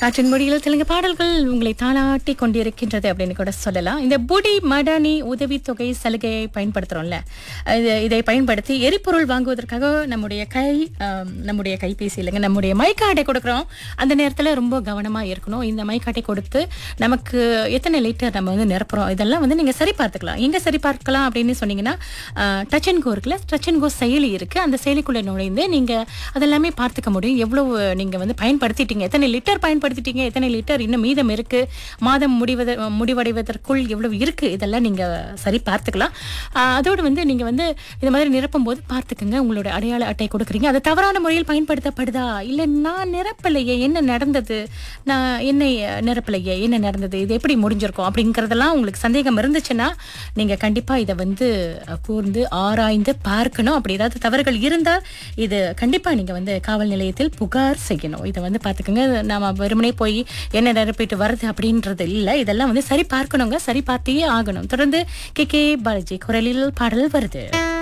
காற்றின் மொழியில் தெலுங்கு பாடல்கள் உங்களை தாளாட்டி கொண்டிருக்கின்றது அப்படின்னு கூட சொல்லலாம் இந்த புடி மடானி உதவித்தொகை சலுகையை பயன்படுத்துறோம்ல இது இதை பயன்படுத்தி எரிபொருள் வாங்குவதற்காக நம்முடைய கை ஆம், நம்முடைய கைபேசி இல்லைங்க நம்முடைய மைக்காட்டை கொடுக்குறோம் அந்த நேரத்தில் ரொம்ப கவனமாக இருக்கணும் இந்த மைக்காட்டை கொடுத்து நமக்கு எத்தனை லிட்டர் நம்ம வந்து நிரப்புறோம் இதெல்லாம் வந்து நீங்கள் சரி பார்த்துக்கலாம் எங்கே சரி பார்க்கலாம் அப்படின்னு சொன்னீங்கன்னா டச் அண்ட் கோ இருக்குல்ல டச் அண்ட் கோ செயலி இருக்குது அந்த செயலிக்குள்ளே நுழைந்து நீங்கள் அதெல்லாமே பார்த்துக்க முடியும் எவ்வளவு நீங்கள் வந்து பயன்படுத்திட்டீங்க எத்தனை லிட்டர் பயன்படுத்திட்டீங்க எத்தனை லிட்டர் இன்னும் மீதம் இருக்கு மாதம் முடிவத முடிவடைவதற்குள் எவ்வளவு இருக்கு இதெல்லாம் நீங்க சரி பார்த்துக்கலாம் ஆஹ் அதோடு வந்து நீங்க வந்து இந்த மாதிரி நிரப்பும் போது பார்த்துக்கங்க உங்களோட அடையாள அட்டை கொடுக்குறீங்க அது தவறான முறையில் பயன்படுத்தப்படுதா இல்லை நான் நிரப்பலையே என்ன நடந்தது நான் என்னை நிரப்பலையே என்ன நடந்தது இது எப்படி முடிஞ்சிருக்கும் அப்படிங்கறதெல்லாம் உங்களுக்கு சந்தேகம் இருந்துச்சுன்னா நீங்க கண்டிப்பா இதை வந்து அஹ், கூர்ந்து ஆராய்ந்து பார்க்கணும் அப்படி ஏதாவது தவறுகள் இருந்தால் இது கண்டிப்பா நீங்க வந்து காவல் நிலையத்தில் புகார் செய்யணும் இதை வந்து பாத்துக்கோங்க நாம வெறுமனே போய் என்ன நிரப்பிட்டு வருது அப்படின்றது இல்லை இதெல்லாம் வந்து சரி பார்க்கணுங்க சரி பார்த்தே ஆகணும் தொடர்ந்து கே கே பாலாஜி குரலில் பாடல் வருது